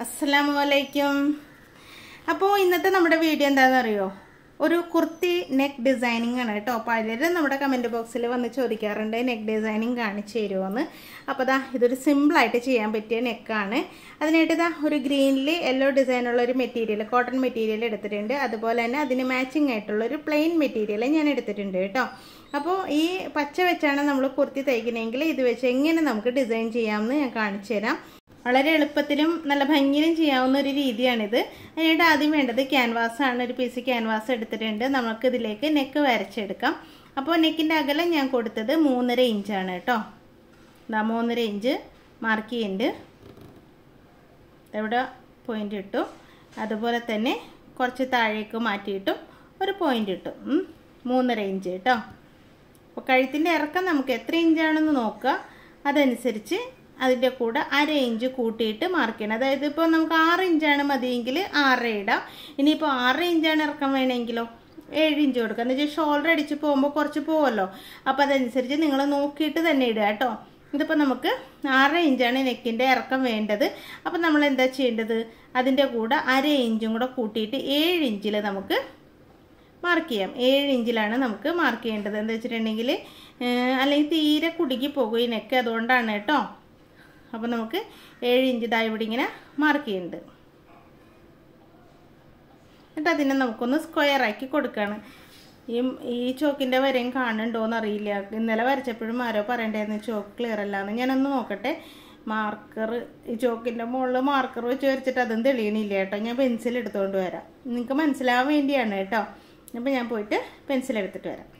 അസ്സലാമു അലൈക്കും അപ്പോൾ ഇന്നത്തെ നമ്മുടെ വീഡിയോ എന്താണെന്ന് അറിയോ ഒരു കുർത്തി നെക്ക് ഡിസൈനിങ് ആണ് കേട്ടോ പലരും നമ്മുടെ കമൻറ്റ് ബോക്സിൽ വന്ന് ചോദിക്കാറുണ്ട് നെക്ക് ഡിസൈനിങ് കാണിച്ചു തരുമോയെന്ന് അപ്പോൾ ദാ ഇതൊരു സിമ്പിളായിട്ട് ചെയ്യാൻ പറ്റിയ നെക്കാണ് അതിനായിട്ട് ദാ ഒരു ഗ്രീനിൽ യെല്ലോ ഡിസൈനുള്ള ഒരു മെറ്റീരിയൽ കോട്ടൺ മെറ്റീരിയൽ എടുത്തിട്ടുണ്ട് അതുപോലെ തന്നെ അതിന് മാച്ചിങ് ആയിട്ടുള്ള ഒരു പ്ലെയിൻ മെറ്റീരിയൽ ഞാൻ എടുത്തിട്ടുണ്ട് കേട്ടോ അപ്പോൾ ഈ പച്ച വെച്ചാണ് നമ്മൾ കുർത്തി തയ്ക്കണമെങ്കിൽ ഇത് വെച്ച് എങ്ങനെ നമുക്ക് ഡിസൈൻ ചെയ്യാമെന്ന് ഞാൻ കാണിച്ചു തരാം വളരെ എളുപ്പത്തിലും നല്ല ഭംഗിയിലും ചെയ്യാവുന്ന ഒരു രീതിയാണിത് അതിനായിട്ട് ആദ്യം വേണ്ടത് ക്യാൻവാസ് ആണ് ഒരു പീസ് ക്യാൻവാസ് എടുത്തിട്ടുണ്ട് നമുക്ക് ഇതിലേക്ക് നെക്ക് വരച്ചെടുക്കാം അപ്പോൾ നെക്കിൻ്റെ അകലം ഞാൻ കൊടുത്തത് മൂന്നര ഇഞ്ചാണ് കേട്ടോ ഇതാ മൂന്നര ഇഞ്ച് മാർക്ക് ചെയ്യുന്നുണ്ട് ഇവിടെ പോയിന്റ് ഇട്ടു അതുപോലെ തന്നെ കുറച്ച് താഴേക്ക് മാറ്റിയിട്ടും ഒരു പോയിന്റ് ഇട്ടു മൂന്നര ഇഞ്ച് കേട്ടോ അപ്പോൾ കഴുത്തിൻ്റെ ഇറക്കം നമുക്ക് എത്ര ഇഞ്ചാണെന്ന് നോക്കുക അതനുസരിച്ച് അതിൻ്റെ കൂടെ അര ഇഞ്ച് കൂട്ടിയിട്ട് മാർക്ക് ചെയ്യണം അതായത് ഇപ്പോൾ നമുക്ക് ആറ് ഇഞ്ചാണ് മതിയെങ്കിൽ ആറര ഇടാം ഇനിയിപ്പോൾ ആറ് ഇഞ്ചാണ് ഇറക്കം വേണമെങ്കിലോ ഏഴ് ഇഞ്ച് കൊടുക്കുക എന്ന് വെച്ചാൽ ഷോൾഡർ അടിച്ച് പോകുമ്പോൾ കുറച്ച് പോകുമല്ലോ അപ്പോൾ അതനുസരിച്ച് നിങ്ങൾ നോക്കിയിട്ട് തന്നെ ഇടുക കേട്ടോ ഇതിപ്പോൾ നമുക്ക് ആറ് ഇഞ്ചാണ് നെക്കിൻ്റെ ഇറക്കം വേണ്ടത് അപ്പോൾ നമ്മൾ എന്താ ചെയ്യേണ്ടത് അതിൻ്റെ കൂടെ അര ഇഞ്ചും കൂടെ കൂട്ടിയിട്ട് ഏഴ് ഇഞ്ചിൽ നമുക്ക് മാർക്ക് ചെയ്യാം ഏഴ് ഇഞ്ചിലാണ് നമുക്ക് മാർക്ക് ചെയ്യേണ്ടത് എന്താ വെച്ചിട്ടുണ്ടെങ്കിൽ അല്ലെങ്കിൽ തീരെ കുടുങ്ങി പോകും ഈ നെക്ക് അതുകൊണ്ടാണ് കേട്ടോ അപ്പോൾ നമുക്ക് ഏഴ് ഇഞ്ച് ഇതാ ഇവിടെ ഇങ്ങനെ മാർക്ക് ചെയ്യുന്നുണ്ട് എന്നിട്ട് അതിനെ നമുക്കൊന്ന് സ്ക്വയർ ആക്കി കൊടുക്കുകയാണ് ഈ ഈ ചോക്കിൻ്റെ വരെയും കാണുന്നുണ്ടോയെന്ന് അറിയില്ല ഇന്നലെ വരച്ചപ്പോഴും ആരോ പറയണ്ടായിരുന്നു ചോക്ക് ക്ലിയർ അല്ലാന്ന് ഞാനൊന്ന് നോക്കട്ടെ മാർക്കർ ഈ ചോക്കിൻ്റെ മുകളിൽ മാർക്കർ വെച്ച് വരച്ചിട്ട് അതും തെളിയണില്ല കേട്ടോ ഞാൻ പെൻസിൽ എടുത്തുകൊണ്ട് വരാം നിങ്ങൾക്ക് മനസ്സിലാവാൻ വേണ്ടിയാണ് കേട്ടോ അപ്പോൾ ഞാൻ പോയിട്ട് പെൻസിൽ എടുത്തിട്ട് വരാം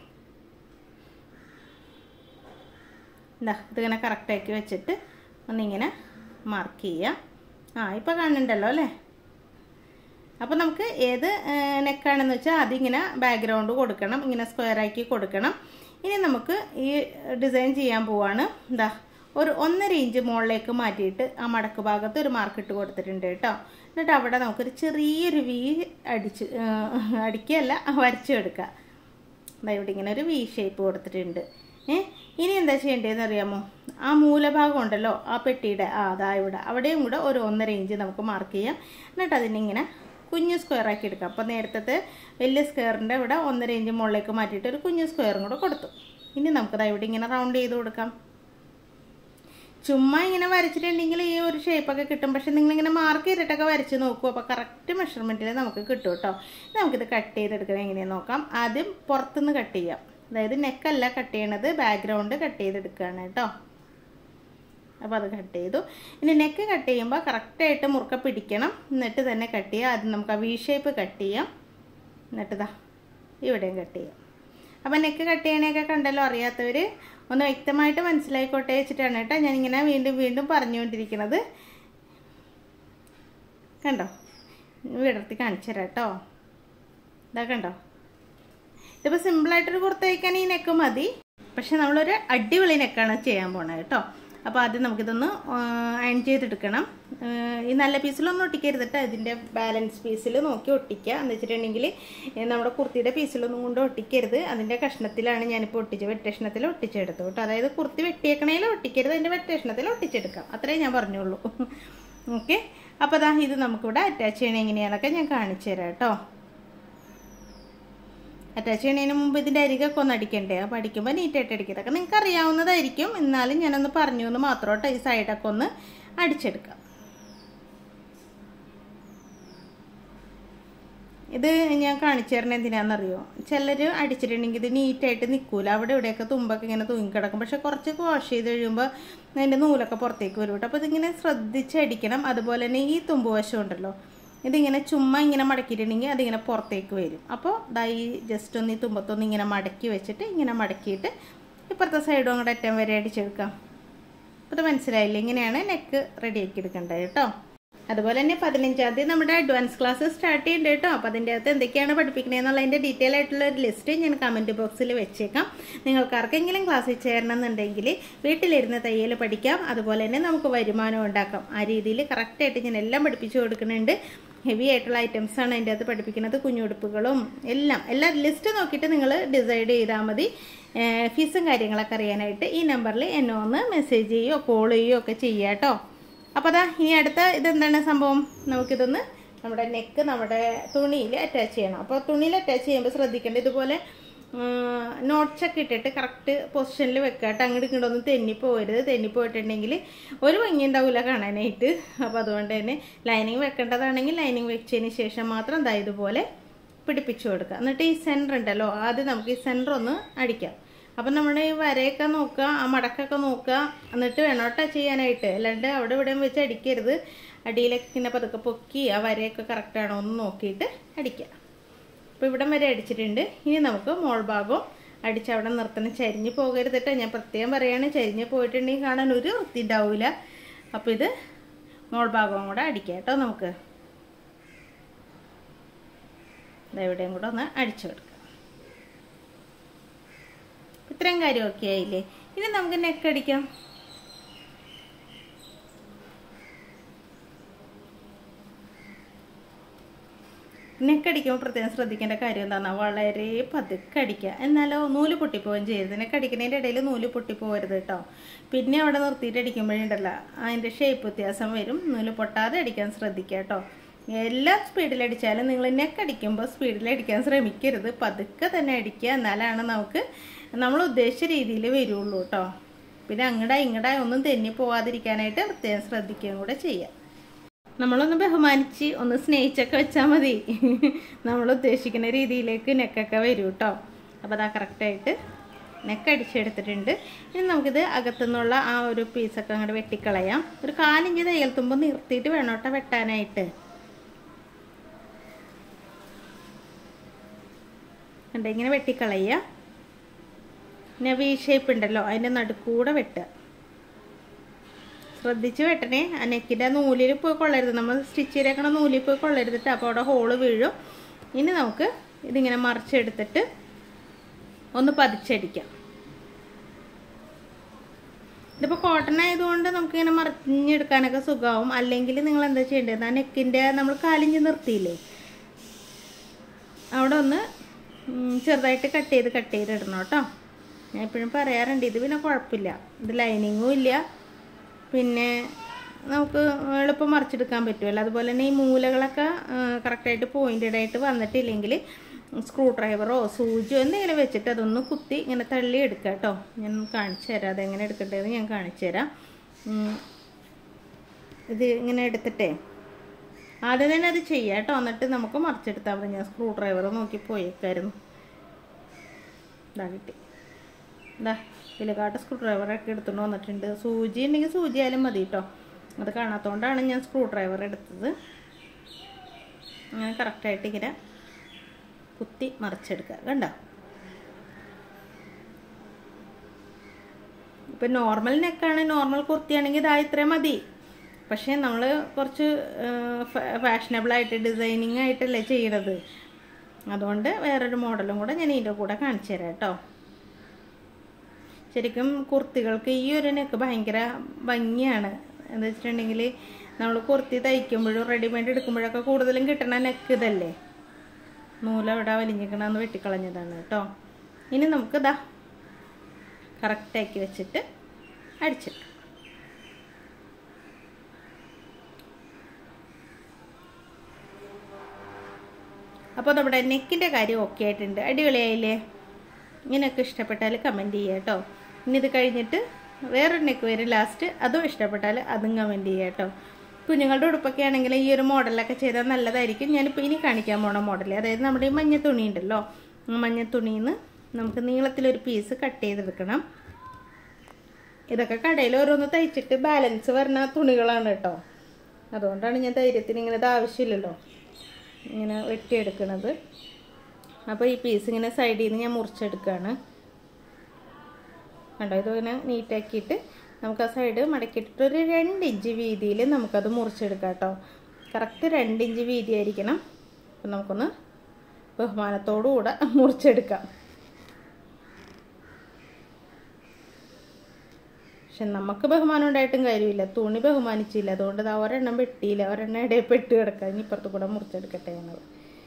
എന്താ ഇതിങ്ങനെ കറക്റ്റാക്കി വെച്ചിട്ട് ഒന്നിങ്ങനെ മാർക്ക് ചെയ്യുക ആ ഇപ്പോൾ കാണുന്നുണ്ടല്ലോ അല്ലേ അപ്പോൾ നമുക്ക് ഏത് നെക്കാണെന്ന് വെച്ചാൽ അതിങ്ങനെ ബാക്ക്ഗ്രൗണ്ട് കൊടുക്കണം ഇങ്ങനെ സ്ക്വയർ ആക്കി കൊടുക്കണം ഇനി നമുക്ക് ഈ ഡിസൈൻ ചെയ്യാൻ പോവാണ് എന്താ ഒരു ഒന്നര ഇഞ്ച് മുകളിലേക്ക് മാറ്റിയിട്ട് ആ മടക്ക് ഭാഗത്ത് ഒരു മാർക്ക് ഇട്ട് കൊടുത്തിട്ടുണ്ട് കേട്ടോ എന്നിട്ട് അവിടെ നമുക്കൊരു ചെറിയൊരു വി അടിച്ച് അടിക്കുകയല്ല വരച്ചെടുക്കുക അതാ ഇവിടെ ഇങ്ങനെ ഒരു വി ഷേപ്പ് കൊടുത്തിട്ടുണ്ട് ഏ ഇനി എന്താ ചെയ്യേണ്ടതെന്ന് അറിയാമോ ആ മൂലഭാഗം ഉണ്ടല്ലോ ആ പെട്ടിയുടെ ആ അതാ ഇവിടെ അവിടെയും കൂടെ ഒരു ഒന്നര ഇഞ്ച് നമുക്ക് മാർക്ക് ചെയ്യാം എന്നിട്ട് അതിനിങ്ങനെ കുഞ്ഞ് സ്ക്വയർ ആക്കി എടുക്കാം അപ്പോൾ നേരത്തെ വലിയ സ്ക്വയറിൻ്റെ ഇവിടെ ഒന്നര ഇഞ്ച് മുകളിലേക്ക് മാറ്റിയിട്ട് ഒരു കുഞ്ഞ് സ്ക്വയറും കൂടെ കൊടുത്തു ഇനി നമുക്കത് ഇവിടെ ഇങ്ങനെ റൗണ്ട് ചെയ്ത് കൊടുക്കാം ചുമ്മാ ഇങ്ങനെ വരച്ചിട്ടുണ്ടെങ്കിൽ ഈ ഒരു ഷേപ്പൊക്കെ കിട്ടും പക്ഷെ നിങ്ങളിങ്ങനെ മാർക്ക് ചെയ്തിട്ടൊക്കെ വരച്ച് നോക്കൂ അപ്പോൾ കറക്റ്റ് മെഷർമെൻറ്റിൽ നമുക്ക് കിട്ടും കേട്ടോ നമുക്കിത് കട്ട് ചെയ്തെടുക്കണം എങ്ങനെയാണെന്ന് നോക്കാം ആദ്യം പുറത്തുനിന്ന് കട്ട് ചെയ്യാം അതായത് നെക്കല്ല കട്ട് ചെയ്യണത് ബാക്ക്ഗ്രൗണ്ട് കട്ട് ചെയ്തെടുക്കുകയാണ് കേട്ടോ അപ്പോൾ അത് കട്ട് ചെയ്തു ഇനി നെക്ക് കട്ട് ചെയ്യുമ്പോൾ കറക്റ്റായിട്ട് മുറുക്ക പിടിക്കണം എന്നിട്ട് തന്നെ കട്ട് ചെയ്യുക ആദ്യം നമുക്ക് ആ വി ഷേപ്പ് കട്ട് ചെയ്യാം എന്നിട്ട് ഇതാ ഇവിടെയും കട്ട് ചെയ്യാം അപ്പോൾ നെക്ക് കട്ട് ചെയ്യണയൊക്കെ കണ്ടല്ലോ അറിയാത്തവർ ഒന്ന് വ്യക്തമായിട്ട് മനസ്സിലായിക്കോട്ടെ വെച്ചിട്ടാണ് കേട്ടോ ഞാനിങ്ങനെ വീണ്ടും വീണ്ടും പറഞ്ഞുകൊണ്ടിരിക്കുന്നത് കണ്ടോ വിടർത്തി കാണിച്ചു തരാം കേട്ടോ ഇതാ കണ്ടോ ഇതിപ്പോൾ സിമ്പിളായിട്ടൊരു കുർത്ത വയ്ക്കാൻ ഈ നെക്ക് മതി പക്ഷെ നമ്മളൊരു അടിപൊളി നെക്കാണ് ചെയ്യാൻ പോണത് കേട്ടോ അപ്പോൾ ആദ്യം നമുക്കിതൊന്ന് അയൺ ചെയ്തെടുക്കണം ഈ നല്ല പീസിലൊന്നും ഒട്ടിക്കരുതിട്ട് അതിൻ്റെ ബാലൻസ് പീസിൽ നോക്കി ഒട്ടിക്കുക എന്ന് വെച്ചിട്ടുണ്ടെങ്കിൽ നമ്മുടെ കുർത്തിയുടെ പീസിലൊന്നും കൊണ്ട് ഒട്ടിക്കരുത് അതിൻ്റെ കഷ്ണത്തിലാണ് ഞാനിപ്പോൾ ഒട്ടിച്ച് വെട്ടേഷണത്തിൽ ഒട്ടിച്ചെടുത്തു കേട്ടോ അതായത് കുർത്തി വെട്ടിയേക്കണേൽ ഒട്ടിക്കരുത് അതിൻ്റെ വെട്ടേഷണത്തിൽ ഒട്ടിച്ചെടുക്കാം അത്രേ ഞാൻ പറഞ്ഞുള്ളൂ ഓക്കെ അപ്പോൾ അതാ ഇത് നമുക്കിവിടെ അറ്റാച്ച് ചെയ്യണം എങ്ങനെയാണെന്നൊക്കെ ഞാൻ കാണിച്ചു തരാം കേട്ടോ അറ്റാച്ച് ചെയ്യുന്നതിന് മുമ്പ് ഇതിൻ്റെ അരികൊക്കെ ഒന്ന് അടിക്കണ്ടേ അപ്പോൾ അടിക്കുമ്പോൾ നീറ്റായിട്ട് അടിക്കത്തൊക്കെ നിങ്ങൾക്ക് അറിയാവുന്നതായിരിക്കും എന്നാലും ഞാനൊന്ന് പറഞ്ഞു എന്ന് മാത്രം കേട്ടോ ഈ സൈഡൊക്കെ ഒന്ന് അടിച്ചെടുക്കാം ഇത് ഞാൻ കാണിച്ചു തരണ എന്തിനാണെന്നറിയോ ചിലർ അടിച്ചിട്ടുണ്ടെങ്കിൽ ഇത് നീറ്റായിട്ട് നിൽക്കൂല അവിടെ ഇവിടെയൊക്കെ തുമ്പൊക്കെ ഇങ്ങനെ തൂങ്ങിക്കിടക്കും പക്ഷെ കുറച്ച് വാഷ് ചെയ്ത് കഴിയുമ്പോൾ അതിൻ്റെ നൂലൊക്കെ പുറത്തേക്ക് വരും കേട്ടോ അപ്പോൾ ഇതിങ്ങനെ ശ്രദ്ധിച്ച് അടിക്കണം അതുപോലെ തന്നെ ഈ തുമ്പ് വശം ഉണ്ടല്ലോ ഇതിങ്ങനെ ചുമ്മാ ഇങ്ങനെ മടക്കിയിട്ടുണ്ടെങ്കിൽ അതിങ്ങനെ പുറത്തേക്ക് വരും അപ്പോൾ ദൈ ജസ്റ്റ് ഒന്ന് ഈ തുമ്പത്തൊന്ന് ഇങ്ങനെ മടക്കി വെച്ചിട്ട് ഇങ്ങനെ മടക്കിയിട്ട് ഇപ്പുറത്തെ സൈഡും അങ്ങോട്ട് അറ്റം വരെ അടിച്ചെടുക്കാം അപ്പോൾ ഇത് മനസ്സിലായില്ലേ ഇങ്ങനെയാണ് നെക്ക് റെഡിയാക്കി എടുക്കേണ്ടത് കേട്ടോ അതുപോലെ തന്നെ പതിനഞ്ചാം തീയതി നമ്മുടെ അഡ്വാൻസ് ക്ലാസ് സ്റ്റാർട്ട് ചെയ്യുന്നുണ്ട് കേട്ടോ അപ്പോൾ അതിൻ്റെ അകത്ത് എന്തൊക്കെയാണ് പഠിപ്പിക്കുന്നത് എന്നുള്ളതിൻ്റെ ഡീറ്റെയിൽ ആയിട്ടുള്ള ഒരു ലിസ്റ്റ് ഞാൻ കമൻറ്റ് ബോക്സിൽ വെച്ചേക്കാം നിങ്ങൾക്ക് ആർക്കെങ്കിലും ക്ലാസ്സിൽ ചേരണം എന്നുണ്ടെങ്കിൽ വീട്ടിലിരുന്ന് തയ്യൽ പഠിക്കാം അതുപോലെ തന്നെ നമുക്ക് വരുമാനം ഉണ്ടാക്കാം ആ രീതിയിൽ കറക്റ്റായിട്ട് ഞാൻ എല്ലാം പഠിപ്പിച്ചു കൊടുക്കുന്നുണ്ട് ഹെവി ആയിട്ടുള്ള ഐറ്റംസ് ആണ് അതിൻ്റെ അകത്ത് പഠിപ്പിക്കുന്നത് കുഞ്ഞുടുപ്പുകളും എല്ലാം എല്ലാ ലിസ്റ്റ് നോക്കിയിട്ട് നിങ്ങൾ ഡിസൈഡ് ചെയ്താൽ മതി ഫീസും കാര്യങ്ങളൊക്കെ അറിയാനായിട്ട് ഈ നമ്പറിൽ എന്നെ ഒന്ന് മെസ്സേജ് ചെയ്യുകയോ കോൾ ചെയ്യുകയോ ഒക്കെ ചെയ്യാം കേട്ടോ അപ്പോൾ അതാ ഇനി അടുത്ത ഇതെന്താണ് സംഭവം നമുക്കിതൊന്ന് നമ്മുടെ നെക്ക് നമ്മുടെ തുണിയിൽ അറ്റാച്ച് ചെയ്യണം അപ്പോൾ തുണിയിൽ അറ്റാച്ച് ചെയ്യുമ്പോൾ ശ്രദ്ധിക്കേണ്ടത് ഇതുപോലെ നോട്ട്സൊക്കെ ഇട്ടിട്ട് കറക്റ്റ് പൊസിഷനിൽ വെക്കാട്ട് അങ്ങോട്ട് ഇങ്ങോട്ടൊന്നും തെന്നിപ്പോകരുത് തെന്നിപ്പോയിട്ടുണ്ടെങ്കിൽ ഒരു ഭംഗി ഉണ്ടാവില്ല കാണാനായിട്ട് അപ്പോൾ അതുകൊണ്ട് തന്നെ ലൈനിങ് വെക്കേണ്ടതാണെങ്കിൽ ലൈനിങ് വെച്ചതിന് ശേഷം മാത്രം ദാ ഇതുപോലെ പിടിപ്പിച്ചു കൊടുക്കുക എന്നിട്ട് ഈ സെൻറ്റർ ഉണ്ടല്ലോ ആദ്യം നമുക്ക് ഈ സെൻറ്റർ ഒന്ന് അടിക്കാം അപ്പം നമ്മുടെ ഈ വരയൊക്കെ നോക്കുക ആ മടക്കൊക്കെ നോക്കുക എന്നിട്ട് വേണം ടച്ച് ചെയ്യാനായിട്ട് അല്ലാണ്ട് അവിടെ ഇവിടെയും വെച്ച് അടിക്കരുത് അടിയിലൊക്കെ ഇങ്ങനെ പതുക്കെ പൊക്കി ആ വരയൊക്കെ കറക്റ്റാണോ എന്ന് നോക്കിയിട്ട് അടിക്കുക അപ്പോൾ ഇവിടം വരെ അടിച്ചിട്ടുണ്ട് ഇനി നമുക്ക് മോൾ ഭാഗവും അടിച്ച് അവിടെ നിർത്തണം ചരിഞ്ഞ് പോകരുതിട്ട് ഞാൻ പ്രത്യേകം പറയാണ് ചരിഞ്ഞ് പോയിട്ടുണ്ടെങ്കിൽ കാണാൻ ഒരു വൃത്തി ഉണ്ടാവില്ല അപ്പോൾ ഇത് മോൾ ഭാഗവും കൂടെ അടിക്കാം കേട്ടോ നമുക്ക് ഇതെവിടെയും കൂടെ ഒന്ന് അടിച്ചു കൊടുക്കാം ഇത്രയും കാര്യമൊക്കെ ആയില്ലേ ഇനി നമുക്ക് നെക്ക് അടിക്കാം നെക്ക് അടിക്കുമ്പോൾ പ്രത്യേകം ശ്രദ്ധിക്കേണ്ട കാര്യം എന്താണെന്നാ വളരെ പതുക്കെ അടിക്കുക എന്നാലോ നൂല് പൊട്ടിപ്പോവുകയും ചെയ്യരുത് നെക്ക് അടിക്കുന്നതിൻ്റെ ഇടയിൽ നൂല് പൊട്ടിപ്പോകരുത് കേട്ടോ പിന്നെ അവിടെ നിർത്തിയിട്ട് അടിക്കുമ്പോഴുണ്ടല്ലോ അതിൻ്റെ ഷേപ്പ് വ്യത്യാസം വരും നൂല് പൊട്ടാതെ അടിക്കാൻ ശ്രദ്ധിക്കുക കേട്ടോ എല്ലാ സ്പീഡിൽ അടിച്ചാലും നിങ്ങൾ നെക്ക് അടിക്കുമ്പോൾ സ്പീഡിൽ അടിക്കാൻ ശ്രമിക്കരുത് പതുക്കെ തന്നെ അടിക്കുക എന്നാലാണ് നമുക്ക് നമ്മൾ ഉദ്ദേശിച്ച രീതിയിൽ വരുള്ളൂ കേട്ടോ പിന്നെ അങ്ങടാ ഇങ്ങടാ ഒന്നും തെന്നി പോവാതിരിക്കാനായിട്ട് പ്രത്യേകം ശ്രദ്ധിക്കുകയും കൂടെ ചെയ്യുക നമ്മളൊന്ന് ബഹുമാനിച്ച് ഒന്ന് സ്നേഹിച്ചൊക്കെ വെച്ചാൽ മതി നമ്മൾ ഉദ്ദേശിക്കുന്ന രീതിയിലേക്ക് നെക്കൊക്കെ വരും കേട്ടോ അപ്പോൾ അതാ കറക്റ്റായിട്ട് നെക്ക് അടിച്ചെടുത്തിട്ടുണ്ട് ഇനി നമുക്കിത് അകത്തുനിന്നുള്ള ആ ഒരു പീസൊക്കെ അങ്ങോട്ട് വെട്ടിക്കളയാം ഒരു കാലിഞ്ച് തയ്യൽ തുമ്പ് നിർത്തിയിട്ട് വേണം കേട്ടോ വെട്ടാനായിട്ട് കണ്ട ഇങ്ങനെ വെട്ടിക്കളയുക പിന്നെ വി ഷേപ്പ് ഉണ്ടല്ലോ അതിൻ്റെ നടുക്കൂടെ വെട്ടുക ശ്രദ്ധിച്ച് വെട്ടണേ ആ നെക്കിൻ്റെ നൂലിൽ പോയി കൊള്ളരുത് നമ്മൾ സ്റ്റിച്ച് ചെയ്തേക്കണ നൂലിൽ പോയി കൊള്ളരുതിട്ട് അപ്പോൾ അവിടെ ഹോള് വീഴും ഇനി നമുക്ക് ഇതിങ്ങനെ മറിച്ചെടുത്തിട്ട് ഒന്ന് പതിച്ചടിക്കാം ഇതിപ്പോൾ കോട്ടൺ ആയതുകൊണ്ട് നമുക്കിങ്ങനെ മറിഞ്ഞെടുക്കാനൊക്കെ സുഖമാവും അല്ലെങ്കിൽ നിങ്ങൾ എന്താ ചെയ്യേണ്ടത് ആ നെക്കിൻ്റെ നമ്മൾ കാലിഞ്ച് നിർത്തിയില്ലേ അവിടെ ഒന്ന് ചെറുതായിട്ട് കട്ട് ചെയ്ത് കട്ട് ചെയ്ത് ഇടണം കേട്ടോ ഞാൻ എപ്പോഴും പറയാറുണ്ട് ഇത് പിന്നെ കുഴപ്പമില്ല ഇത് ലൈനിങ്ങും ഇല്ല പിന്നെ നമുക്ക് എളുപ്പം മറിച്ചെടുക്കാൻ പറ്റുമല്ലോ അതുപോലെ തന്നെ ഈ മൂലകളൊക്കെ കറക്റ്റായിട്ട് പോയിൻറ്റഡ് ആയിട്ട് വന്നിട്ടില്ലെങ്കിൽ സ്ക്രൂ ഡ്രൈവറോ സൂചിയോ എന്തെങ്കിലും വെച്ചിട്ട് അതൊന്ന് കുത്തി ഇങ്ങനെ തള്ളി എടുക്കുക കേട്ടോ ഞാൻ കാണിച്ചു തരാം അതെങ്ങനെ എടുക്കേണ്ടതെന്ന് ഞാൻ കാണിച്ചു തരാം ഇത് ഇങ്ങനെ എടുത്തിട്ടേ ആദ്യം തന്നെ അത് ചെയ്യാം കേട്ടോ എന്നിട്ട് നമുക്ക് മറിച്ചെടുത്താൽ മതി ഞാൻ സ്ക്രൂ ഡ്രൈവർ നോക്കി പോയേക്കായിരുന്നു ഇതാ കിട്ടി ഇതാ വിലകാട്ട് സ്ക്രൂ ഡ്രൈവറൊക്കെ എടുത്തുകൊണ്ട് വന്നിട്ടുണ്ട് സൂചി ഉണ്ടെങ്കിൽ സൂചി ആയാലും മതി കേട്ടോ അത് കാണാത്തതുകൊണ്ടാണ് ഞാൻ സ്ക്രൂ ഡ്രൈവർ എടുത്തത് അങ്ങനെ കറക്റ്റായിട്ട് ഇങ്ങനെ കുത്തി മറിച്ചെടുക്കുക കണ്ടോ ഇപ്പം നോർമൽ നെക്കാണ് നോർമൽ കുർത്തിയാണെങ്കിൽ ഇതാ ഇത്രയും മതി പക്ഷേ നമ്മൾ കുറച്ച് ഫാഷനബിളായിട്ട് ഡിസൈനിങ് ആയിട്ടല്ലേ ചെയ്യണത് അതുകൊണ്ട് വേറൊരു മോഡലും കൂടെ ഞാൻ ഇതിൻ്റെ കൂടെ കാണിച്ചു തരാം കേട്ടോ ശരിക്കും കുർത്തികൾക്ക് ഈ ഒരു നെക്ക് ഭയങ്കര ഭംഗിയാണ് എന്താ വെച്ചിട്ടുണ്ടെങ്കിൽ നമ്മൾ കുർത്തി തയ്ക്കുമ്പോഴും റെഡിമെയ്ഡ് എടുക്കുമ്പോഴൊക്കെ കൂടുതലും കിട്ടണ നെക്ക് ഇതല്ലേ നൂലവിടെ വലിഞ്ഞിക്കണമെന്ന് വെട്ടിക്കളഞ്ഞതാണ് കേട്ടോ ഇനി നമുക്ക് ഇതാ കറക്റ്റാക്കി വെച്ചിട്ട് അടിച്ചെടുക്കാം അപ്പോൾ നമ്മുടെ നെക്കിൻ്റെ കാര്യം ഓക്കെ ആയിട്ടുണ്ട് അടിപൊളിയായില്ലേ ഇങ്ങനെയൊക്കെ ഇഷ്ടപ്പെട്ടാൽ കമൻറ്റ് ചെയ്യുക കേട്ടോ ഇനി ഇത് കഴിഞ്ഞിട്ട് വേറൊരു നെക്ക് വരും ലാസ്റ്റ് അതും ഇഷ്ടപ്പെട്ടാൽ അതും കമൻറ്റ് ചെയ്യുക കേട്ടോ കുഞ്ഞുങ്ങളുടെ ഉടുപ്പൊക്കെ ആണെങ്കിൽ ഈ ഒരു മോഡലൊക്കെ ചെയ്താൽ നല്ലതായിരിക്കും ഞാനിപ്പോൾ ഇനി കാണിക്കാൻ പോണ മോഡൽ അതായത് നമ്മുടെ ഈ മഞ്ഞ തുണി ഉണ്ടല്ലോ മഞ്ഞ തുണിയിൽ നിന്ന് നമുക്ക് നീളത്തിലൊരു പീസ് കട്ട് ചെയ്തെടുക്കണം ഇതൊക്കെ കടയിൽ ഓരോന്ന് തയ്ച്ചിട്ട് ബാലൻസ് വരുന്ന തുണികളാണ് കേട്ടോ അതുകൊണ്ടാണ് ഞാൻ ധൈര്യത്തിന് ഇങ്ങനെ ഇത് ആവശ്യമില്ലല്ലോ ഇങ്ങനെ വെട്ടിയെടുക്കണത് അപ്പോൾ ഈ പീസ് ഇങ്ങനെ സൈഡിൽ നിന്ന് ഞാൻ മുറിച്ചെടുക്കുകയാണ് കണ്ടോ ഇതിങ്ങനെ നീറ്റാക്കിയിട്ട് നമുക്ക് ആ സൈഡ് മടക്കിയിട്ടിട്ട് ഒരു രണ്ട് ഇഞ്ച് വീതിയിൽ നമുക്കത് മുറിച്ചെടുക്കാം കേട്ടോ കറക്റ്റ് രണ്ട് ഇഞ്ച് വീതി ആയിരിക്കണം അപ്പം നമുക്കൊന്ന് ബഹുമാനത്തോടു കൂടെ മുറിച്ചെടുക്കാം പക്ഷെ നമുക്ക് ബഹുമാനം ഉണ്ടായിട്ടും കാര്യമില്ല തുണി ബഹുമാനിച്ചില്ല അതുകൊണ്ട് അത് ഒരെണ്ണം വെട്ടിയില്ല ഒരെണ്ണം ഇടയിൽ പെട്ട് കിടക്കാം ഇനി ഇപ്പുറത്ത് കൂടെ മുറിച്ചെടുക്കട്ടെ ഞങ്ങൾ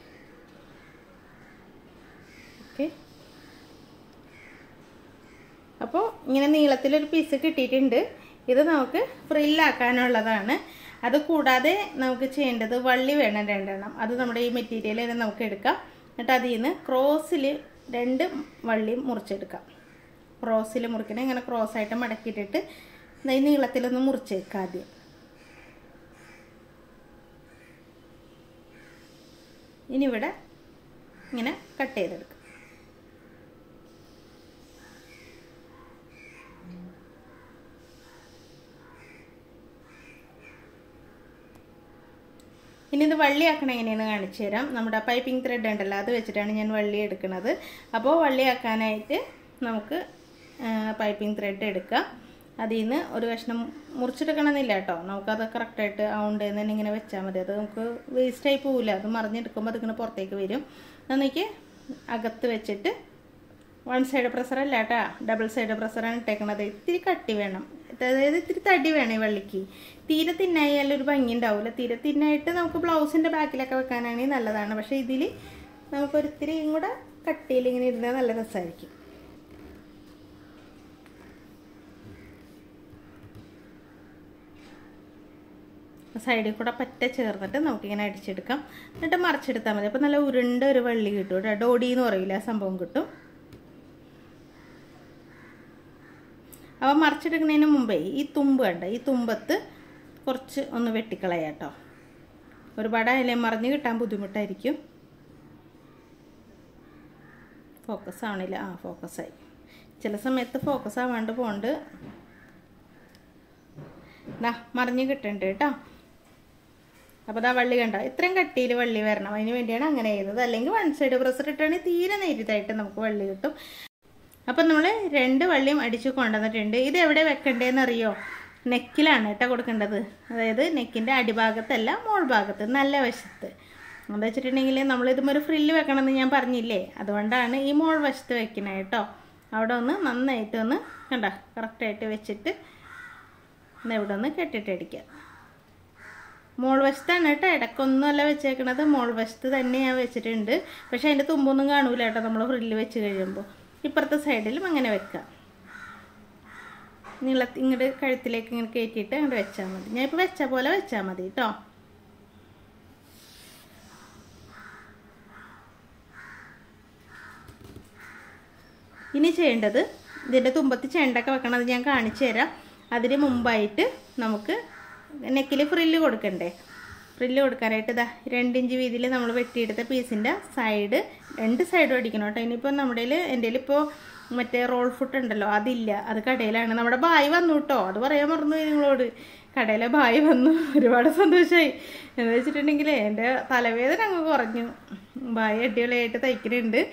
ഓക്കെ അപ്പോൾ ഇങ്ങനെ നീളത്തിലൊരു പീസ് കിട്ടിയിട്ടുണ്ട് ഇത് നമുക്ക് ഫ്രില്ലാക്കാനുള്ളതാണ് അത് കൂടാതെ നമുക്ക് ചെയ്യേണ്ടത് വള്ളി വേണം രണ്ടെണ്ണം അത് നമ്മുടെ ഈ മെറ്റീരിയൽ തന്നെ നമുക്ക് എടുക്കാം എന്നിട്ട് അതിൽ നിന്ന് ക്രോസിൽ രണ്ട് വള്ളി മുറിച്ചെടുക്കാം ക്രോസിൽ മുറിക്കണം ഇങ്ങനെ ക്രോസായിട്ട് മടക്കിയിട്ടിട്ട് ഈ നീളത്തിലൊന്ന് മുറിച്ചേക്കാം ആദ്യം ഇനി ഇവിടെ ഇങ്ങനെ കട്ട് ചെയ്തെടുക്കാം ഇനി ഇത് വള്ളിയാക്കണം എങ്ങനെയെന്ന് കാണിച്ചു തരാം നമ്മുടെ പൈപ്പിംഗ് ത്രെഡ് ഉണ്ടല്ലോ അത് വെച്ചിട്ടാണ് ഞാൻ വള്ളി എടുക്കുന്നത് അപ്പോൾ വള്ളിയാക്കാനായിട്ട് നമുക്ക് പൈപ്പിംഗ് ത്രെഡ് എടുക്കാം അതിൽ നിന്ന് ഒരു കഷ്ണം മുറിച്ചെടുക്കണമെന്നില്ല കേട്ടോ നമുക്കത് കറക്റ്റായിട്ട് ആവുണ്ട് എന്ന് തന്നെ ഇങ്ങനെ വെച്ചാൽ മതി അത് നമുക്ക് വേസ്റ്റായി പോവില്ല അത് മറിഞ്ഞെടുക്കുമ്പോൾ അതിങ്ങനെ പുറത്തേക്ക് വരും എന്നിക്ക് അകത്ത് വെച്ചിട്ട് വൺ സൈഡ് പ്രഷർ അല്ല കേട്ടോ ഡബിൾ സൈഡ് പ്രഷറാണ് ഇട്ടേക്കണത് ഇത്തിരി കട്ടി വേണം അതായത് ഇത്തിരി തടി വേണം ഈ വള്ളിക്ക് തീരെ തിന്നായാലും ഒരു ഭംഗി ഉണ്ടാവില്ല തീരെ തിന്നായിട്ട് നമുക്ക് ബ്ലൗസിൻ്റെ ബാക്കിലൊക്കെ വെക്കാനാണെങ്കിൽ നല്ലതാണ് പക്ഷേ ഇതിൽ നമുക്കൊരിത്തിരി കൂടെ കട്ടിയിൽ ഇങ്ങനെ ഇരുന്നാൽ നല്ല രസമായിരിക്കും സൈഡിൽ കൂടെ പറ്റ ചേർന്നിട്ട് നമുക്കിങ്ങനെ അടിച്ചെടുക്കാം എന്നിട്ട് മറിച്ചെടുത്താൽ മതി അപ്പോൾ നല്ല ഉരുണ്ട ഒരു വള്ളി കിട്ടും കേട്ടോ ഡോഡി എന്ന് പറയില്ല ആ സംഭവം കിട്ടും അപ്പോൾ മറിച്ചെടുക്കുന്നതിന് മുമ്പേ ഈ തുമ്പ് കണ്ട ഈ തുമ്പത്ത് കുറച്ച് ഒന്ന് വെട്ടിക്കളയാം കേട്ടോ ഒരുപാട് അതിലെ മറിഞ്ഞ് കിട്ടാൻ ബുദ്ധിമുട്ടായിരിക്കും ഫോക്കസ് ആവണില്ല ആ ഫോക്കസായി ചില സമയത്ത് ഫോക്കസ് ആവാണ്ട് പോണ്ട് ദാ മറിഞ്ഞ് കിട്ടുന്നുണ്ട് കേട്ടോ അപ്പോൾ ദാ വള്ളി കണ്ട ഇത്രയും കട്ടിയിൽ വള്ളി വരണം അതിന് വേണ്ടിയാണ് അങ്ങനെ ചെയ്യുന്നത് അല്ലെങ്കിൽ വൺ സൈഡ് പ്രസർ ഇട്ടാണെങ്കിൽ തീരെ നേരിട്ടായിട്ട് നമുക്ക് വള്ളി കിട്ടും അപ്പം നമ്മൾ രണ്ട് വള്ളിയും അടിച്ച് കൊണ്ടുവന്നിട്ടുണ്ട് ഇത് എവിടെ വെക്കണ്ടേന്ന് അറിയോ നെക്കിലാണ് കേട്ടോ കൊടുക്കേണ്ടത് അതായത് നെക്കിൻ്റെ അടിഭാഗത്തല്ല മോൾ ഭാഗത്ത് നല്ല വശത്ത് എന്താ വെച്ചിട്ടുണ്ടെങ്കിൽ നമ്മളിതും ഒരു ഫ്രില്ല് വെക്കണമെന്ന് ഞാൻ പറഞ്ഞില്ലേ അതുകൊണ്ടാണ് ഈ മോൾ വശത്ത് വെക്കണേ കേട്ടോ അവിടെ ഒന്ന് നന്നായിട്ട് ഒന്ന് കണ്ട കറക്റ്റായിട്ട് വെച്ചിട്ട് ഒന്ന് ഇവിടെ ഒന്ന് കെട്ടിട്ടടിക്കുക മോൾ വശത്താണ് കേട്ടോ ഇടയ്ക്കൊന്നുമല്ല വെച്ചേക്കണത് മോൾ വശത്ത് തന്നെ ഞാൻ വെച്ചിട്ടുണ്ട് പക്ഷേ അതിൻ്റെ തുമ്പൊന്നും കാണൂല കേട്ടോ നമ്മൾ ഫ്രില്ല് വെച്ച് കഴിയുമ്പോൾ ഇപ്പുറത്തെ സൈഡിലും അങ്ങനെ വെക്കാം നീള ഇങ്ങോട്ട് കഴുത്തിലേക്ക് ഇങ്ങനെ കയറ്റിയിട്ട് അങ്ങോട്ട് വെച്ചാൽ മതി ഞാൻ ഇപ്പോൾ വെച്ച പോലെ വെച്ചാൽ മതി കേട്ടോ ഇനി ചെയ്യേണ്ടത് ഇതിൻ്റെ തുമ്പത്ത് ചെണ്ടൊക്കെ വെക്കണത് ഞാൻ കാണിച്ചു തരാം അതിന് മുമ്പായിട്ട് നമുക്ക് നെക്കിൽ ഫ്രില്ല് കൊടുക്കണ്ടേ ഫ്രില്ല് കൊടുക്കാനായിട്ട് ഇതാ രണ്ടിഞ്ച് വീതിയിൽ നമ്മൾ വെട്ടിയെടുത്ത പീസിൻ്റെ സൈഡ് രണ്ട് സൈഡും അടിക്കണം കേട്ടോ ഇനിയിപ്പോൾ നമ്മുടെ എൻ്റെ ഇപ്പോൾ മറ്റേ റോൾ ഫുട്ട് ഉണ്ടല്ലോ അതില്ല അത് കടയിലാണ് നമ്മുടെ ബായ് വന്നു കേട്ടോ അത് പറയാൻ മറന്നു പോയി നിങ്ങളോട് കടയിലെ ബായ് വന്നു ഒരുപാട് സന്തോഷമായി എന്ന് വെച്ചിട്ടുണ്ടെങ്കിൽ എൻ്റെ തലവേദന അങ്ങ് കുറഞ്ഞു ബായ് അടിപൊളിയായിട്ട് തയ്ക്കുന്നുണ്ട്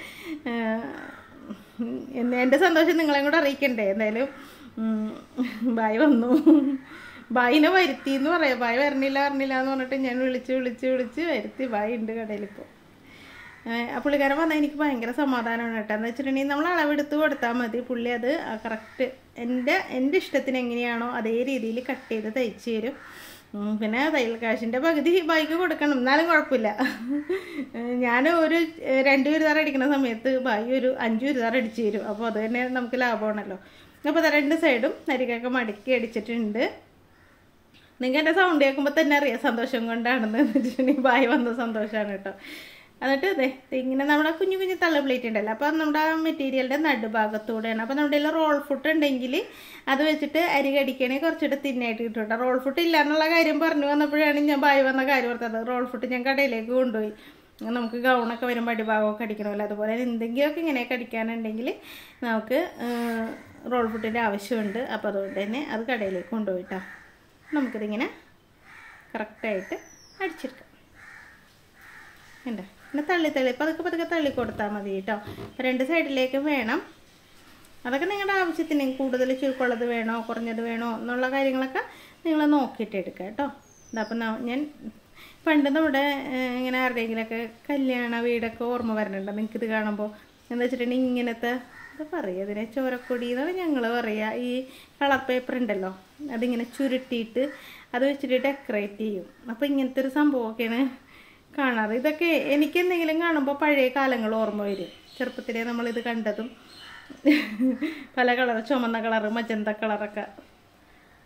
എന്ന് എൻ്റെ സന്തോഷം നിങ്ങളെയും കൂടെ അറിയിക്കണ്ടേ എന്തായാലും ബായ് വന്നു ബായിനെ വരുത്തി എന്ന് പറയാം ബായ് വരണില്ല വരണില്ല എന്ന് പറഞ്ഞിട്ട് ഞാൻ വിളിച്ച് വിളിച്ച് വിളിച്ച് വരുത്തി ബായ് ഉണ്ട് കടയിലിപ്പോൾ ആ പുള്ളിക്കാരൻ വന്നാൽ എനിക്ക് ഭയങ്കര സമാധാനമാണ് കേട്ടോ എന്ന് വെച്ചിട്ടുണ്ടെങ്കിൽ നമ്മൾ അളവെടുത്ത് കൊടുത്താൽ മതി പുള്ളി അത് കറക്റ്റ് എൻ്റെ എൻ്റെ ഇഷ്ടത്തിന് എങ്ങനെയാണോ അതേ രീതിയിൽ കട്ട് ചെയ്ത് തയ്ച്ച് തരും പിന്നെ തയ്യൽ കാശിൻ്റെ പകുതി ബൈക്ക് കൊടുക്കണം എന്നാലും കുഴപ്പമില്ല ഞാൻ ഒരു രണ്ട് ചുരിദാർ അടിക്കുന്ന സമയത്ത് ബായി ഒരു അഞ്ച് ചുരിദാർ അടിച്ചു തരും അപ്പോൾ അത് തന്നെ നമുക്ക് ലാഭമാണല്ലോ അപ്പോൾ രണ്ട് സൈഡും നരിക്കൊക്കെ മടക്കി അടിച്ചിട്ടുണ്ട് നിങ്ങൾക്ക് എൻ്റെ സൗണ്ട് കേൾക്കുമ്പോൾ തന്നെ അറിയാം സന്തോഷം കൊണ്ടാണെന്ന് വെച്ചിട്ടുണ്ടെങ്കിൽ ബായി വന്ന സന്തോഷമാണ് കേട്ടോ എന്നിട്ട് അതെ ഇങ്ങനെ നമ്മുടെ കുഞ്ഞു കുഞ്ഞു തള്ള പ്ലേറ്റ് ഉണ്ടല്ലോ അപ്പോൾ നമ്മുടെ ആ മെറ്റീരിയലിൻ്റെ നടുഭാഗത്തൂടെയാണ് അപ്പോൾ നമ്മുടെ കയ്യിൽ റോൾ ഫുട്ട് ഉണ്ടെങ്കിൽ അത് വെച്ചിട്ട് അരി കടിക്കണമെങ്കിൽ കുറച്ചിട്ട് തിന്നായിട്ട് കിട്ടും കേട്ടോ റോൾ ഫുട്ട് ഇല്ല എന്നുള്ള കാര്യം പറഞ്ഞു വന്നപ്പോഴാണ് ഞാൻ ബായി വന്ന കാര്യം ഓർത്തത് റോൾ ഫുട്ട് ഞാൻ കടയിലേക്ക് കൊണ്ടുപോയി നമുക്ക് ഗൗണൊക്കെ വരുമ്പോൾ അടിഭാഗമൊക്കെ അടിക്കണമല്ലോ അതുപോലെ എന്തെങ്കിലുമൊക്കെ ഇങ്ങനെയൊക്കെ അടിക്കാനുണ്ടെങ്കിൽ നമുക്ക് റോൾ ഫുട്ടിൻ്റെ ആവശ്യമുണ്ട് അപ്പോൾ അതുകൊണ്ട് തന്നെ അത് കടയിലേക്ക് കൊണ്ടുപോയിട്ടാ നമുക്കിതിങ്ങനെ കറക്റ്റായിട്ട് അടിച്ചെടുക്കാം ഉണ്ട് പിന്നെ തള്ളി തള്ളി പതുക്കെ പതുക്കെ തള്ളി കൊടുത്താൽ മതി കേട്ടോ അപ്പോൾ രണ്ട് സൈഡിലേക്കും വേണം അതൊക്കെ നിങ്ങളുടെ ആവശ്യത്തിന് കൂടുതൽ ചുരുക്കമുള്ളത് വേണോ കുറഞ്ഞത് വേണോ എന്നുള്ള കാര്യങ്ങളൊക്കെ നിങ്ങൾ നോക്കിയിട്ട് എടുക്കുക കേട്ടോ അപ്പം ഞാൻ പണ്ട് നമ്മുടെ ഇങ്ങനെ ആരുടെയെങ്കിലൊക്കെ കല്യാണ വീടൊക്കെ ഓർമ്മ വരുന്നുണ്ട് നിങ്ങൾക്കിത് കാണുമ്പോൾ എന്താ വെച്ചിട്ടുണ്ടെങ്കിൽ ഇങ്ങനത്തെ എന്താ പറയുക ഇതിനെ ചോരക്കൊടി എന്നാണ് ഞങ്ങൾ പറയുക ഈ കളർ പേപ്പർ ഉണ്ടല്ലോ അതിങ്ങനെ ചുരുട്ടിയിട്ട് അത് വെച്ചിട്ട് ഡെക്കറേറ്റ് ചെയ്യും അപ്പോൾ ഇങ്ങനത്തെ ഒരു സംഭവമൊക്കെയാണ് കാണാറ് ഇതൊക്കെ എനിക്ക് എന്തെങ്കിലും കാണുമ്പോൾ പഴയ കാലങ്ങൾ ഓർമ്മ വരും ചെറുപ്പത്തിലേ നമ്മളിത് കണ്ടതും പല കളർ ചുമന്ന കളറ് മജന്ത കളറൊക്കെ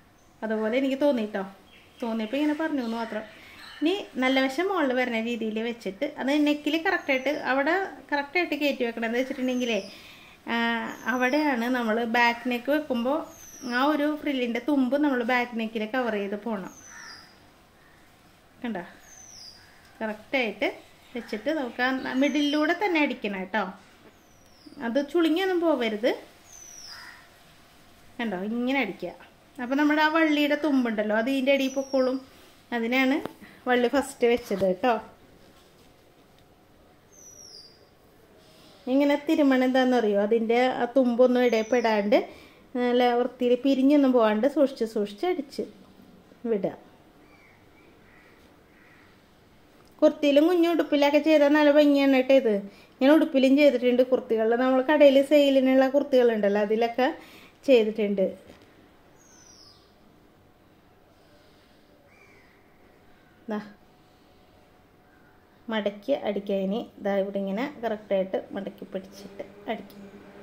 അതുപോലെ എനിക്ക് തോന്നിട്ടോ തോന്നിയപ്പോൾ ഇങ്ങനെ പറഞ്ഞു എന്ന് മാത്രം ഇനി നല്ല വശം മുകളിൽ വരുന്ന രീതിയിൽ വെച്ചിട്ട് അത് നെക്കിൽ കറക്റ്റായിട്ട് അവിടെ കറക്റ്റായിട്ട് കയറ്റി വെക്കണം എന്ന് വെച്ചിട്ടുണ്ടെങ്കിലേ ആ, അവിടെയാണ് നമ്മൾ ബാക്ക് നെക്ക് വെക്കുമ്പോൾ ആ ഒരു ഫ്രില്ലിൻ്റെ തുമ്പ് നമ്മൾ ബാക്ക് നെക്കിൽ കവർ ചെയ്ത് പോകണം കണ്ട കറക്റ്റായിട്ട് വെച്ചിട്ട് നമുക്ക് ആ മിഡിലൂടെ തന്നെ അടിക്കണം കേട്ടോ അത് ചുളുങ്ങിയൊന്നും പോവരുത് കണ്ടോ ഇങ്ങനെ അടിക്കുക അപ്പോൾ നമ്മുടെ ആ വള്ളിയുടെ തുമ്പുണ്ടല്ലോ അത് ഇതിൻ്റെ അടിയിൽ പൊക്കോളും അതിനാണ് വള്ളി ഫസ്റ്റ് വെച്ചത് കേട്ടോ ഇങ്ങനെ തിരുമണം എന്താണെന്നറിയോ അതിൻ്റെ ആ തുമ്പൊന്നും ഇടയപ്പെടാണ്ട് നല്ല വൃത്തിയിൽ പിരിഞ്ഞൊന്നും പോകാണ്ട് സൂക്ഷിച്ച് സൂക്ഷിച്ച് അടിച്ച് വിടുക കുർത്തിയിലും കുഞ്ഞു ഉടുപ്പിലൊക്കെ ചെയ്താൽ നല്ല ഭംഗിയാണ് കേട്ടോ ഇത് ഞാൻ ഉടുപ്പിലും ചെയ്തിട്ടുണ്ട് കുർത്തികളിൽ നമ്മൾ കടയിൽ സെയിലിനുള്ള കുർത്തികളുണ്ടല്ലോ അതിലൊക്കെ ചെയ്തിട്ടുണ്ട് ദാ മടക്കി അടിക്കുക ഇനി ഇതാ ഇവിടെ ഇങ്ങനെ കറക്റ്റായിട്ട് മടക്കി പിടിച്ചിട്ട് അടിക്കും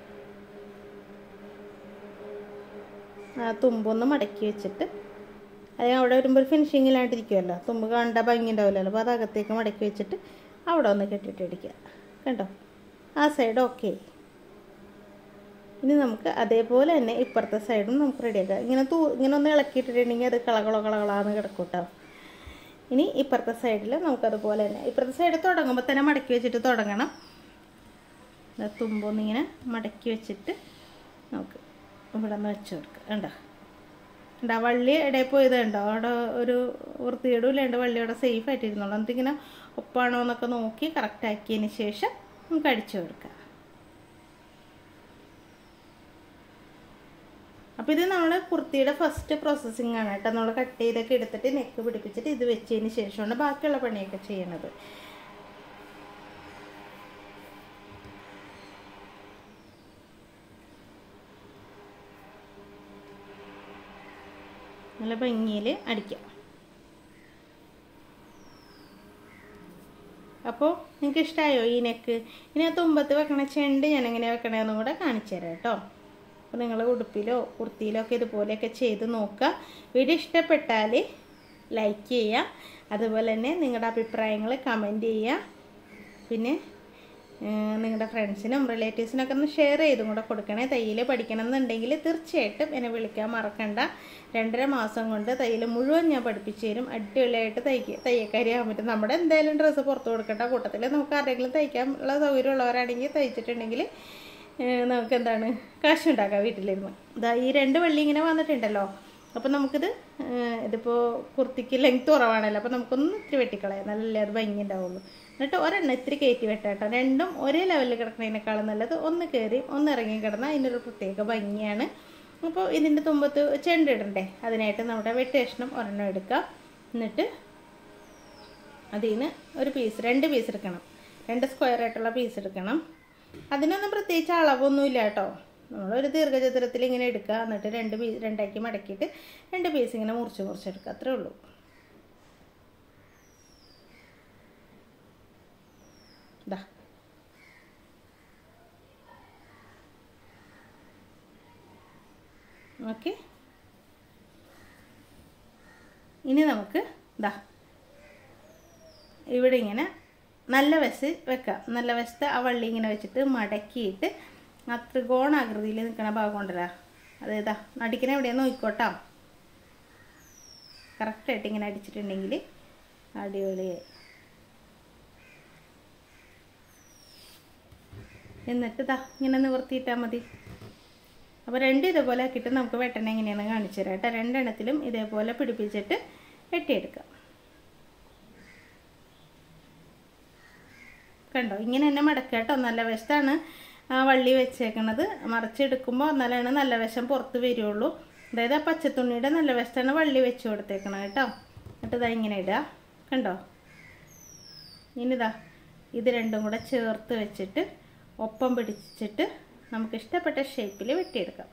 ആ തുമ്പൊന്ന് മടക്കി വെച്ചിട്ട് അത് അവിടെ വരുമ്പോൾ ഒരു ഫിനിഷിങ്ങിലായിട്ടിരിക്കുമല്ലോ തുമ്പ് കണ്ട ഭംഗി ഉണ്ടാവില്ലല്ലോ അപ്പോൾ അത് അകത്തേക്ക് മടക്കി വെച്ചിട്ട് അവിടെ ഒന്ന് കെട്ടിട്ട് അടിക്കുക കണ്ടോ ആ സൈഡ് ഓക്കെ ഇനി നമുക്ക് അതേപോലെ തന്നെ ഇപ്പുറത്തെ സൈഡും നമുക്ക് റെഡിയാക്കാം ഇങ്ങനെ തൂ ഇങ്ങനെ ഒന്ന് ഇളക്കിയിട്ടിട്ടുണ്ടെങ്കിൽ അത് കളകളോ കളകളാന്ന് കിടക്കും കേട്ടോ ഇനി ഇപ്പുറത്തെ സൈഡിൽ നമുക്കതുപോലെ തന്നെ ഇപ്പുറത്തെ സൈഡ് തുടങ്ങുമ്പോൾ തന്നെ മടക്കി വെച്ചിട്ട് തുടങ്ങണം ദാ തുമ്പൊന്നിങ്ങനെ മടക്കി വെച്ചിട്ട് നമുക്ക് ഇവിടെ നിന്ന് വെച്ച് കൊടുക്കുക കണ്ടോ ഉണ്ട് ആ വള്ളി ഇടയിൽ പോയത് കണ്ടോ അവിടെ ഒരു വൃത്തിയിടില്ലാണ്ട് വള്ളി അവിടെ സേഫ് ആയിട്ടിരുന്നുള്ളൂ എന്തിങ്ങനെ ഒപ്പാണോ എന്നൊക്കെ നോക്കി കറക്റ്റ് ആക്കിയതിന് ശേഷം നമുക്ക് അടിച്ചു കൊടുക്കാം അപ്പോൾ ഇത് നമ്മൾ കുർത്തിയുടെ ഫസ്റ്റ് പ്രോസസ്സിങ് ആണ് കേട്ടോ നമ്മൾ കട്ട് ചെയ്തൊക്കെ എടുത്തിട്ട് നെക്ക് പിടിപ്പിച്ചിട്ട് ഇത് വെച്ചതിന് ശേഷമാണ് ബാക്കിയുള്ള പണിയൊക്കെ ചെയ്യണത് നല്ല ഭംഗിയിൽ അടിക്കാം അപ്പോൾ നിങ്ങൾക്ക് ഇഷ്ടമായോ ഈ നെക്ക് ഇനി ആ തുമ്പത്ത് വെക്കണ ചെണ്ട് ഞാൻ എങ്ങനെ വെക്കണമെന്നും കൂടെ കാണിച്ചു തരാം കേട്ടോ അപ്പോൾ നിങ്ങൾ ഉടുപ്പിലോ കുർത്തിയിലോ ഒക്കെ ഇതുപോലെയൊക്കെ ചെയ്ത് നോക്കുക വീഡിയോ ഇഷ്ടപ്പെട്ടാൽ ലൈക്ക് ചെയ്യുക അതുപോലെ തന്നെ നിങ്ങളുടെ അഭിപ്രായങ്ങൾ കമൻറ്റ് ചെയ്യുക പിന്നെ നിങ്ങളുടെ ഫ്രണ്ട്സിനും റിലേറ്റീവ്സിനൊക്കെ ഒന്ന് ഷെയർ ചെയ്തും കൂടെ കൊടുക്കണേ തയ്യൽ പഠിക്കണം എന്നുണ്ടെങ്കിൽ തീർച്ചയായിട്ടും എന്നെ വിളിക്കാൻ മറക്കണ്ട രണ്ടര മാസം കൊണ്ട് തയ്യൽ മുഴുവൻ ഞാൻ പഠിപ്പിച്ചു തരും അടിപൊളിയായിട്ട് തയ്ക്ക തയ്യക്കാരിയാകാൻ പറ്റും നമ്മുടെ എന്തായാലും ഡ്രസ്സ് പുറത്ത് കൊടുക്കേണ്ട കൂട്ടത്തിൽ നമുക്ക് ആരെങ്കിലും തയ്ക്കാനുള്ള സൗകര്യമുള്ളവരാണെങ്കിൽ തയ്ച്ചിട്ടുണ്ടെങ്കിൽ ഏഹ് നമുക്ക് എന്താണ് കാശുണ്ടാക്കാം വീട്ടിലിരുന്ന് ഇതാ ഈ രണ്ട് വള്ളി ഇങ്ങനെ വന്നിട്ടുണ്ടല്ലോ അപ്പം നമുക്കിത് ഏഹ് ഇതിപ്പോൾ കുർത്തിക്ക് ലെങ്ത് കുറവാണല്ലോ അപ്പം നമുക്കൊന്ന് ഇത്തിരി വെട്ടിക്കളയാം നല്ല അത് ഭംഗി ഉണ്ടാവുള്ളൂ എന്നിട്ട് ഒരെണ്ണം ഇത്തിരി കയറ്റി വെട്ടാട്ടോ രണ്ടും ഒരേ ലെവലിൽ കിടക്കുന്നതിനേക്കാളും നല്ലത് ഒന്ന് കയറി ഒന്ന് ഇറങ്ങി കിടന്നാൽ അതിനൊരു പ്രത്യേക ഭംഗിയാണ് അപ്പോൾ ഇതിൻ്റെ തുമ്പത്ത് ചെണ്ടിടണ്ടേ അതിനായിട്ട് നമ്മുടെ വെട്ടേഷനും ഒരെണ്ണം എടുക്കാം എന്നിട്ട് അതിൽ നിന്ന് ഒരു പീസ് രണ്ട് പീസ് എടുക്കണം രണ്ട് സ്ക്വയർ ആയിട്ടുള്ള പീസ് എടുക്കണം അതിനൊന്നും പ്രത്യേകിച്ച് അളവൊന്നുമില്ല കേട്ടോ നമ്മളൊരു ദീർഘചതുരത്തിൽ ഇങ്ങനെ എടുക്കുക എന്നിട്ട് രണ്ട് പീസ് രണ്ടാക്കി മടക്കിയിട്ട് രണ്ട് പീസ് ഇങ്ങനെ മുറിച്ച് മുറിച്ചെടുക്കുക അത്രേ ഉള്ളൂ ഇതാ ഓക്കെ ഇനി നമുക്ക് ഇതാ ഇവിടെ ഇങ്ങനെ നല്ല വശം വെക്കാം നല്ല വശത്ത് ആ വള്ളി ഇങ്ങനെ വെച്ചിട്ട് മടക്കിയിട്ട് ആ ത്രികോണാകൃതിയിൽ നിൽക്കുന്ന ഭാഗം കൊണ്ടുവരാ അത് ഇതാ അടിക്കണ എവിടെയെന്ന് നോക്കിക്കോട്ടോ കറക്റ്റായിട്ട് ഇങ്ങനെ അടിച്ചിട്ടുണ്ടെങ്കിൽ അടിപൊളിയായി എന്നിട്ട് ഇതാ ഇങ്ങനെ നിവർത്തിയിട്ടാൽ മതി അപ്പോൾ രണ്ട് ഇതേപോലെ ആക്കിയിട്ട് നമുക്ക് വെട്ടണ എങ്ങനെയാണ് കാണിച്ചു തരാം കേട്ടോ രണ്ടെണ്ണത്തിലും ഇതേപോലെ പിടിപ്പിച്ചിട്ട് വെട്ടിയെടുക്കാം കണ്ടോ ഇങ്ങനെ തന്നെ മടക്കുക കേട്ടോ നല്ല വശത്താണ് ആ വള്ളി വെച്ചേക്കണത് മറിച്ചെടുക്കുമ്പോൾ എന്നാലാണ് നല്ല വശം പുറത്ത് വരുള്ളൂ അതായത് ആ പച്ചത്തുണിയുടെ നല്ല വശത്താണ് വള്ളി വെച്ച് കൊടുത്തേക്കണത് കേട്ടോ എന്നിട്ട് ഇതാ ഇങ്ങനെ ഇടുക കണ്ടോ ഇനിതാ ഇത് രണ്ടും കൂടെ ചേർത്ത് വെച്ചിട്ട് ഒപ്പം പിടിച്ചിട്ട് നമുക്ക് ഇഷ്ടപ്പെട്ട ഷേപ്പിൽ വെട്ടിയെടുക്കാം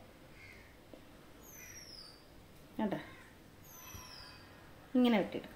കണ്ടോ ഇങ്ങനെ വെട്ടിയെടുക്കാം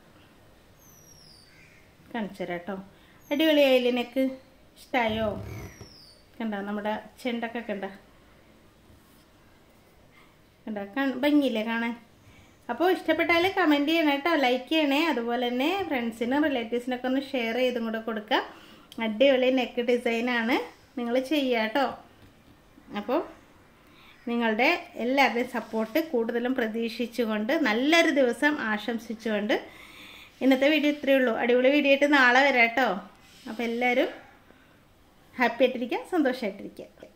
കാണിച്ചു തരാം കേട്ടോ അടിപൊളിയായില്ലേ നെക്ക് ഇഷ്ടമായോ കണ്ട നമ്മുടെ ചെണ്ടൊക്കെ കണ്ട കണ്ട ഭംഗിയില്ലേ കാണാൻ അപ്പോൾ ഇഷ്ടപ്പെട്ടാൽ കമൻറ്റ് ചെയ്യണം കേട്ടോ ലൈക്ക് ചെയ്യണേ അതുപോലെ തന്നെ ഫ്രണ്ട്സിനും റിലേറ്റീവ്സിനൊക്കെ ഒന്ന് ഷെയർ ചെയ്തും കൂടെ കൊടുക്കുക അടിപൊളി നെക്ക് ഡിസൈനാണ് നിങ്ങൾ ചെയ്യുക കേട്ടോ അപ്പോൾ നിങ്ങളുടെ എല്ലാവരുടെയും സപ്പോർട്ട് കൂടുതലും പ്രതീക്ഷിച്ചുകൊണ്ട് നല്ലൊരു ദിവസം ആശംസിച്ചുകൊണ്ട് ഇന്നത്തെ വീഡിയോ ഇത്രയേ ഉള്ളൂ അടിപൊളി വീഡിയോ ആയിട്ട് നാളെ വരാം കേട്ടോ അപ്പോൾ എല്ലാവരും ഹാപ്പി ആയിട്ടിരിക്കുക സന്തോഷമായിട്ടിരിക്കുക